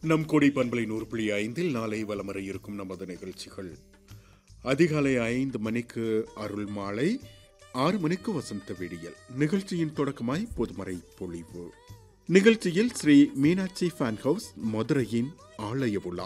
நம் கொடி பண்பலை நூறு புள்ளி ஐந்தில் நாளை வலமர இருக்கும் நமது நிகழ்ச்சிகள் அதிகாலை ஐந்து மணிக்கு அருள் மாலை ஆறு மணிக்கு வசந்த விடியல் நிகழ்ச்சியின் தொடக்கமாய் பொதுமறை பொழிவு நிகழ்ச்சியில் ஸ்ரீ மீனாட்சி ஃபேன் ஹவுஸ் மதுரையின் ஆலய விழா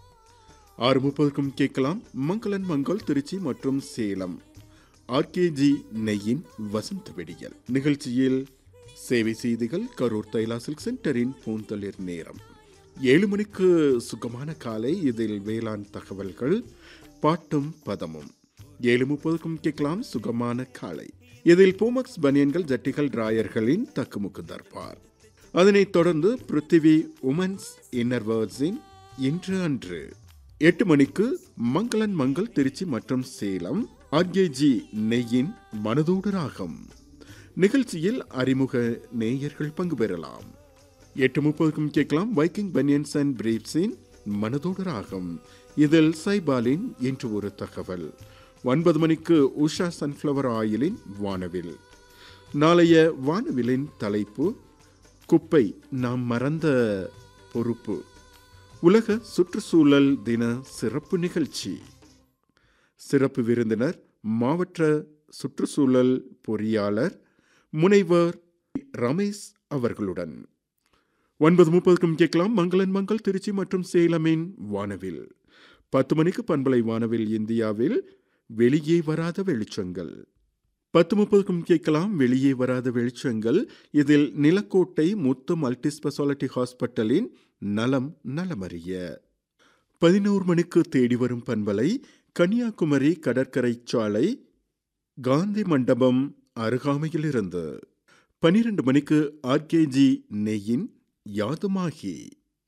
ஆறு முப்பதுக்கும் கேட்கலாம் மங்களன் மங்கல் திருச்சி மற்றும் சேலம் ஆர்கேஜி நெய்யின் வசந்த வெடியல் நிகழ்ச்சியில் சேவை செய்திகள் கரூர் தைலா சில்க் சென்டரின் பூந்தளிர் நேரம் ஏழு மணிக்கு சுகமான காலை இதில் வேளாண் தகவல்கள் பாட்டும் பதமும் ஏழு முப்பதுக்கும் கேட்கலாம் சுகமான காலை இதில் பூமக்ஸ் பனியன்கள் ஜட்டிகள் ராயர்களின் தக்குமுக்கு தர்பார் அதனைத் தொடர்ந்து பிருத்திவி உமன்ஸ் இன்னர்வர்ஸின் இன்று அன்று எட்டு மணிக்கு மங்களன் மங்கள் திருச்சி மற்றும் சேலம் ஆர்கேஜி நெய்யின் மனதோடு ராகம் நிகழ்ச்சியில் அறிமுக நேயர்கள் பங்கு பெறலாம் எட்டு முப்பதுக்கும் கேட்கலாம் வைக்கிங் பனியன்ஸ் அண்ட் பிரீப்ஸின் மனதோடு ராகம் இதில் சைபாலின் என்று ஒரு தகவல் ஒன்பது மணிக்கு உஷா சன்ஃப்ளவர் ஆயிலின் வானவில் நாளைய வானவிலின் தலைப்பு குப்பை நாம் மறந்த பொறுப்பு உலக சுற்றுச்சூழல் தின சிறப்பு நிகழ்ச்சி சிறப்பு விருந்தினர் மாவட்ட சுற்றுச்சூழல் பொறியாளர் முனைவர் ரமேஷ் அவர்களுடன் ஒன்பது முப்பதுக்கும் கேட்கலாம் மங்களன் மங்கள் திருச்சி மற்றும் சேலமின் வானவில் பத்து மணிக்கு பண்பலை வானவில் இந்தியாவில் வெளியே வராத வெளிச்சங்கள் பத்து முப்பதுக்கும் கேட்கலாம் வெளியே வராத வெளிச்சங்கள் இதில் நிலக்கோட்டை முத்து மல்டி ஸ்பெஷாலிட்டி ஹாஸ்பிட்டலின் நலம் நலமறிய பதினோரு மணிக்கு தேடி வரும் பண்பலை கன்னியாகுமரி கடற்கரை சாலை காந்தி மண்டபம் அருகாமையில் இருந்து பனிரெண்டு மணிக்கு ஆர்கேஜி நெய்யின் யாதுமாகி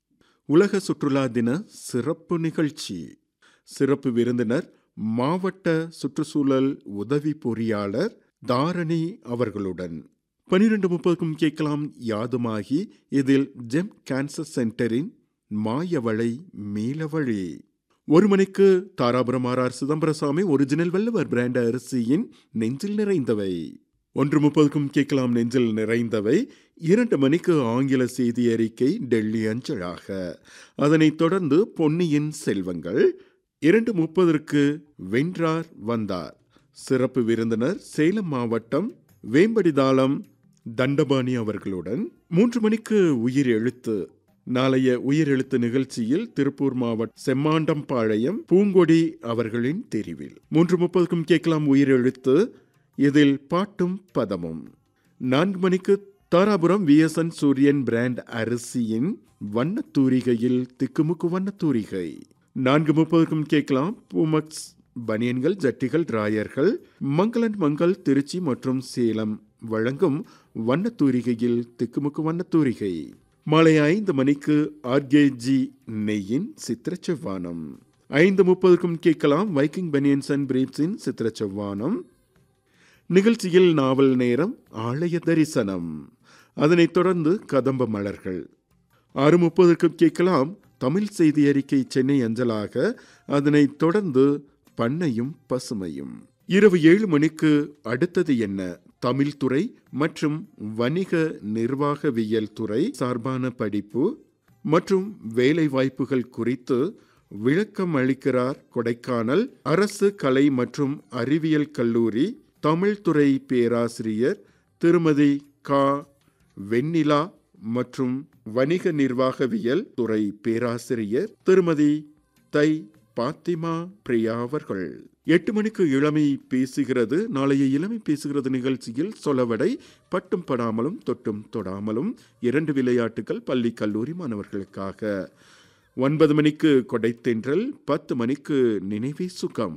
உலக சுற்றுலா தின சிறப்பு நிகழ்ச்சி சிறப்பு விருந்தினர் மாவட்ட சுற்றுச்சூழல் உதவி பொறியாளர் தாரணி அவர்களுடன் பனிரெண்டு முப்பதுக்கும் கேட்கலாம் யாதுமாகி இதில் ஜெம் கேன்சர் சென்டரின் மாயவளை மீளவழி ஒரு மணிக்கு Dharapuram R R Chidambarasamy original Vallavar brand அரிசியின் நெஞ்சில் நிறைந்தவை ஒன்று முப்பதுக்கும் கேட்கலாம் நெஞ்சில் நிறைந்தவை இரண்டு மணிக்கு ஆங்கில செய்தி அறிக்கை டெல்லி அஞ்சலாக அதனைத் தொடர்ந்து பொன்னியின் செல்வங்கள் இரண்டு முப்பதற்கு வென்றார் வந்தார் சிறப்பு விருந்தினர் சேலம் மாவட்டம் வேம்படிதாளம் தண்டபாணி அவர்களுடன் மூன்று மணிக்கு உயிர் எழுத்து நாளைய உயிர் எழுத்து நிகழ்ச்சியில் திருப்பூர் மாவட்ட செம்மாண்டம்பாளையம் பூங்கொடி அவர்களின் தெரிவில் மூன்று முப்பதுக்கும் கேட்கலாம் உயிர் எழுத்து இதில் பாட்டும் பதமும் நான்கு மணிக்கு தாராபுரம் விஎஸ்என் சூரியன் பிராண்ட் அரிசியின் வண்ணத்தூரிகையில் திக்குமுக்கு வண்ணத்தூரிகை நான்கு முப்பதுக்கும் கேட்கலாம் பூமக்ஸ் பனியன்கள் ஜட்டிகள் ராயர்கள் மங்களன் மங்கள் திருச்சி மற்றும் சேலம் வழங்கும் வண்ணத்தூரிகையில் திக்குமுக்கு வண்ணத்தூரிகை மாலை ஐந்து மணிக்கு ஆர்கேஜி நெய்யின் சித்திர செவ்வானம் ஐந்து முப்பதுக்கும் கேட்கலாம் வைக்கிங் பனியன்ஸ் அண்ட் பிரீப்ஸின் சித்திர செவ்வானம் நிகழ்ச்சியில் நாவல் நேரம் ஆலய தரிசனம் அதனைத் தொடர்ந்து கதம்ப மலர்கள் ஆறு முப்பதுக்கு கேட்கலாம் தமிழ் செய்தி அறிக்கை சென்னை அஞ்சலாக அதனைத் தொடர்ந்து பண்ணையும் பசுமையும் இரவு ஏழு மணிக்கு அடுத்தது என்ன தமிழ் துறை மற்றும் வணிக நிர்வாகவியல் துறை சார்பான படிப்பு மற்றும் வேலை வாய்ப்புகள் குறித்து விளக்கம் அளிக்கிறார் கொடைக்கானல் அரசு கலை மற்றும் அறிவியல் கல்லூரி தமிழ் துறை பேராசிரியர் திருமதி கா வெண்ணிலா மற்றும் வணிக நிர்வாகவியல் துறை பேராசிரியர் திருமதி தை பாத்திமா பிரியா அவர்கள் எட்டு மணிக்கு இளமை பேசுகிறது நாளைய இளமை பேசுகிறது நிகழ்ச்சியில் சொலவடை பட்டும் படாமலும் தொட்டும் தொடாமலும் இரண்டு விளையாட்டுகள் பள்ளி கல்லூரி மாணவர்களுக்காக ஒன்பது மணிக்கு கொடைத்தென்றல் பத்து மணிக்கு நினைவே சுகம்